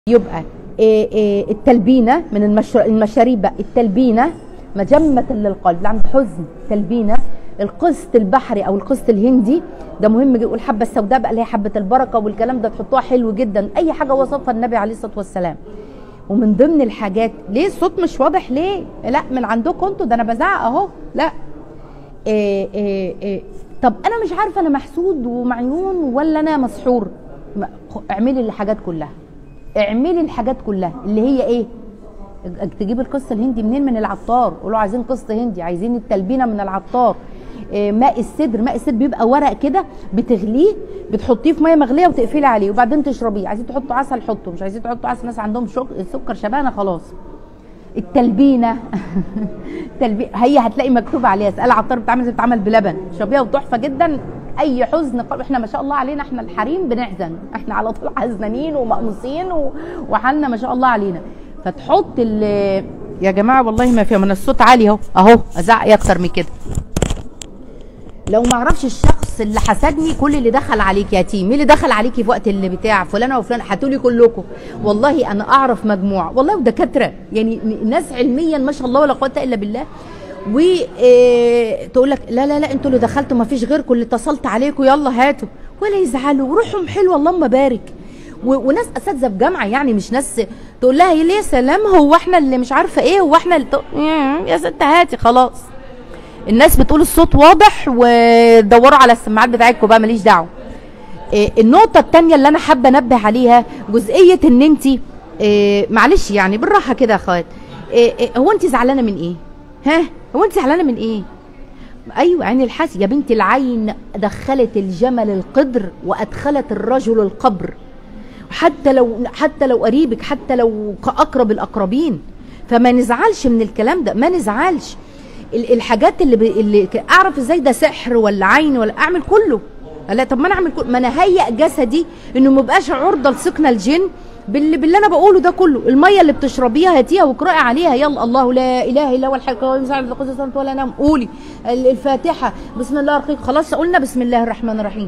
يبقى إيه إيه التلبينه من المشر... المشاريب بقى التلبينه مجمة للقلب اللي عنده حزن تلبينه القسط البحري او القسط الهندي ده مهم جدا والحبه السوداء بقى اللي هي حبه البركه والكلام ده تحطوها حلو جدا اي حاجه وصفها النبي عليه الصلاه والسلام ومن ضمن الحاجات ليه الصوت مش واضح ليه لا من عندكم انتوا ده انا بزعق اهو لا إيه إيه إيه طب انا مش عارفه انا محسود ومعيون ولا انا مسحور ما- اعملي الحاجات كلها اعملي الحاجات كلها اللي هي ايه تجيب القسط الهندي منين من العطار قولوا عايزين قسط هندي عايزين التلبينه من العطار إيه، ماء السدر ماء السدر بيبقى ورق كده بتغليه بتحطيه في ميه مغليه وتقفلي عليه وبعدين تشربيه عايزين تحطوا عسل حطوا مش عايزين تحطوا عسل ناس عندهم شك... سكر شبانه خلاص التلبينه التلبي... هي هتلاقي مكتوب عليها اسال عطار بتعمل زي بتتعمل بلبن شربيها وتحفه جدا اي حزن قلب احنا ما شاء الله علينا احنا الحريم بنحزن احنا على طول حزنانين ومقموسين و... وحالنا ما شاء الله علينا فتحط ال يا جماعه والله ما فيها من الصوت عالي اهو اهو ازعق إيه اكتر من كده لو ما اعرفش الشخص اللي حسدني كل اللي دخل عليك يا تيم مين اللي دخل عليكي في وقت اللي بتاع فلانه وفلان هاتولي كلكم والله انا اعرف مجموعه والله ودكاتره يعني ناس علميا ما شاء الله ولا قوه الا بالله وتقول لك لا لا لا انتوا اللي دخلتوا ما فيش غيركم اللي اتصلت عليكم يلا هاتوا ولا يزعلوا وروحهم حلوه اللهم بارك و- وناس اساتذه في جامعه يعني مش ناس تقول لها يا ليه سلام هو احنا اللي مش عارفه ايه هو احنا اللي ت- يا ست هاتي خلاص الناس بتقول الصوت واضح ودوروا على السماعات بتاعتكم بقى ماليش دعوه إيه، النقطة التانية اللي أنا حابة أنبه عليها جزئية إن أنت إيه، معلش يعني بالراحة كده يا أخوات إيه، إيه، هو أنت زعلانة من إيه؟ ها؟ هو أنت زعلانة من إيه؟ أيوة عين الحاسد يا بنت العين دخلت الجمل القدر وأدخلت الرجل القبر حتى لو حتى لو قريبك حتى لو اقرب الاقربين فما نزعلش من الكلام ده ما نزعلش ال- الحاجات اللي, ب... اللي ك- اعرف ازاي ده سحر ولا عين ولا اعمل كله لا طب ما انا اعمل كله ما انا هيئ جسدي انه ما بقاش عرضه لسكن الجن باللي, باللي انا بقوله ده كله الميه اللي بتشربيها هاتيها واقراي عليها يلا الله لا اله الا هو الحي القيوم لا يقظ سنه ولا نام قولي ال- الفاتحه بسم الله الرحمن الرحيم خلاص قلنا بسم الله الرحمن الرحيم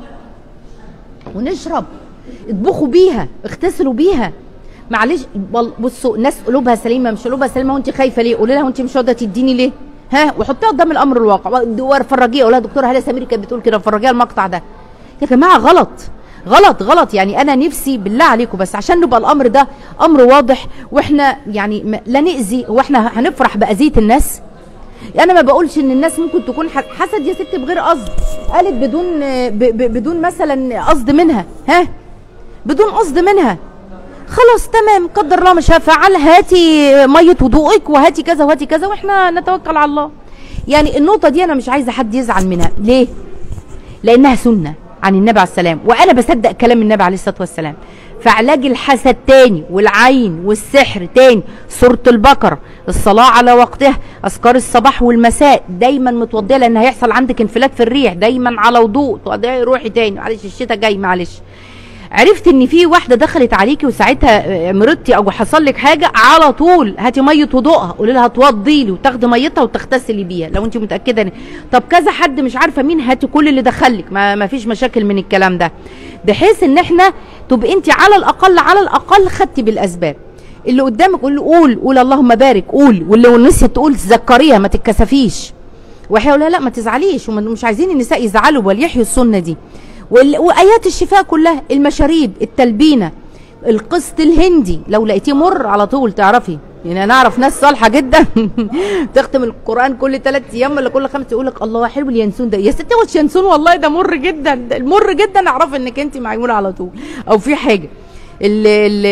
ونشرب اطبخوا بيها اغتسلوا بيها معلش وال- بصوا ناس قلوبها سليمه مش قلوبها سليمه وانت خايفه ليه قولي لها وانت مش راضيه تديني ليه ها وحطيها قدام الامر الواقع وفرجيها قولها دكتوره هاله سمير كانت بتقول كده فرجيها المقطع ده يا جماعه غلط غلط غلط يعني انا نفسي بالله عليكم بس عشان نبقى الامر ده امر واضح واحنا يعني م- لا ناذي واحنا هنفرح باذيه الناس انا ما بقولش ان الناس ممكن تكون ح- حسد يا ست بغير قصد قالت بدون ب- ب- بدون مثلا قصد منها ها بدون قصد منها خلاص تمام قدر الله مش هفعل هاتي ميه وضوءك وهاتي كذا وهاتي كذا واحنا نتوكل على الله يعني النقطه دي انا مش عايزه حد يزعل منها ليه لانها سنه عن النبي عليه السلام وانا بصدق كلام النبي عليه الصلاه والسلام فعلاج الحسد تاني والعين والسحر تاني سوره البقره الصلاه على وقتها اذكار الصباح والمساء دايما متوضيه لان هيحصل عندك انفلات في الريح دايما على وضوء تودعي روحي تاني معلش الشتاء جاي معلش عرفت ان في واحده دخلت عليكي وساعتها آه، مرضتي او حصل لك حاجه على طول هاتي ميه وضوءها قولي لها توضي لي وتاخدي ميتها وتغتسلي بيها لو انت متاكده إن- طب كذا حد مش عارفه مين هاتي كل اللي دخلك ما, ما فيش مشاكل من الكلام ده بحيث ان احنا تبقى انت على الاقل على الاقل خدتي بالاسباب اللي قدامك قول له قول قول اللهم بارك قول واللي نسيت تقول تذكريها ما تتكسفيش واحنا لا لا ما تزعليش ومش عايزين النساء يزعلوا بل يحيوا السنه دي وال- وايات الشفاء كلها المشاريب التلبينه القسط الهندي لو لقيتيه مر على طول تعرفي يعني انا اعرف ناس صالحه جدا تختم القران كل ثلاث ايام ولا كل خمس يقول لك الله حلو اليانسون ده يا ستي هو اليانسون والله ده مر جدا ده مر جدا اعرف انك انت معيونه على طول او في حاجه ال ال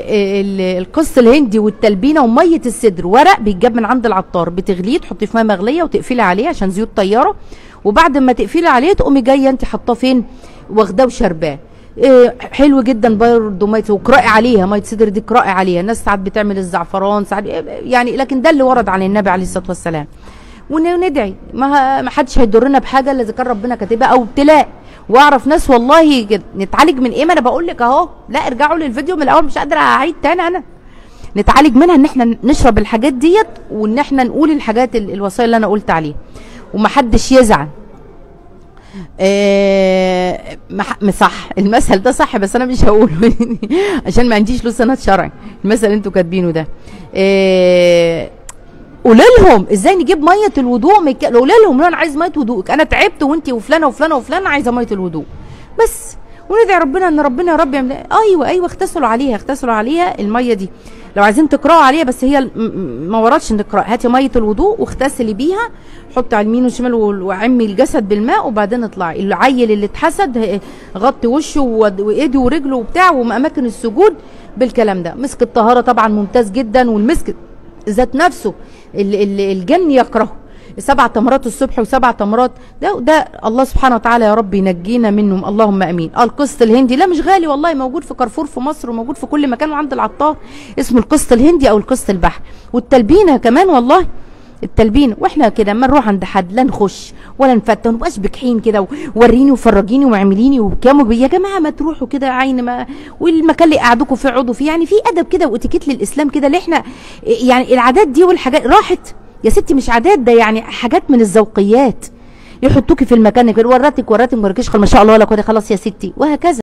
ال القص الهندي والتلبينه وميه السدر ورق بيتجاب من عند العطار بتغليه تحطيه في ميه مغليه وتقفلي عليه عشان زيوت طياره وبعد ما تقفلي عليه تقومي جايه انت حاطاه فين واخداه وشرباه إيه حلو جدا برضه ميه وقرأي عليها ميه صدر دي اقرأي عليها الناس ساعات بتعمل الزعفران ساعات يعني لكن ده اللي ورد عن النبي عليه الصلاه والسلام وندعي ما ما حدش هيضرنا بحاجه الا اذا كان ربنا كاتبها او ابتلاء واعرف ناس والله كده نتعالج من ايه ما انا بقول لك اهو لا ارجعوا للفيديو من الاول مش قادره اعيد تاني انا نتعالج منها ان احنا نشرب الحاجات ديت وان احنا نقول الحاجات ال- الوصايا اللي انا قلت عليها ومحدش يزعل آه مح- صح المثل ده صح بس انا مش هقوله عشان ما عنديش له سند شرعي المثل اللي انتوا كاتبينه ده آه قولوا لهم ازاي نجيب ميه الوضوء من الك- قولوا لهم انا عايز ميه وضوء انا تعبت وانت وفلانه وفلانه وفلانه عايزه ميه الوضوء بس وندعي ربنا ان ربنا يا رب يعمل ايوه ايوه اغتسلوا عليها اغتسلوا عليها الميه دي لو عايزين تقراوا عليها بس هي م- م- ما وردش نقرا هاتي ميه الوضوء واغتسلي بيها حطي على اليمين والشمال وال- وعمي الجسد بالماء وبعدين اطلعي العيل اللي اتحسد ه- غطي وشه وود- وايده ورجله وبتاع واماكن السجود بالكلام ده مسك الطهاره طبعا ممتاز جدا والمسك ذات نفسه ال- ال- الجن يكرهه سبع تمرات الصبح وسبع تمرات ده ده الله سبحانه وتعالى يا رب ينجينا منهم اللهم امين اه القسط الهندي لا مش غالي والله موجود في كارفور في مصر وموجود في كل مكان وعند العطار اسمه القسط الهندي او القسط البحري والتلبينه كمان والله التلبينه واحنا كده اما نروح عند حد لا نخش ولا نفتن ونبقاش بكحين كده ووريني وفرجيني واعمليني وبكام يا جماعه ما تروحوا كده عين ما والمكان اللي قعدوكوا فيه اقعدوا فيه يعني في ادب كده واتيكيت للاسلام كده اللي احنا يعني العادات دي والحاجات راحت يا ستي مش عادات ده يعني حاجات من الذوقيات يحطوكي في المكان كده وراتك وراتك ما وريكيش ما شاء الله ولا كده خلاص يا ستي وهكذا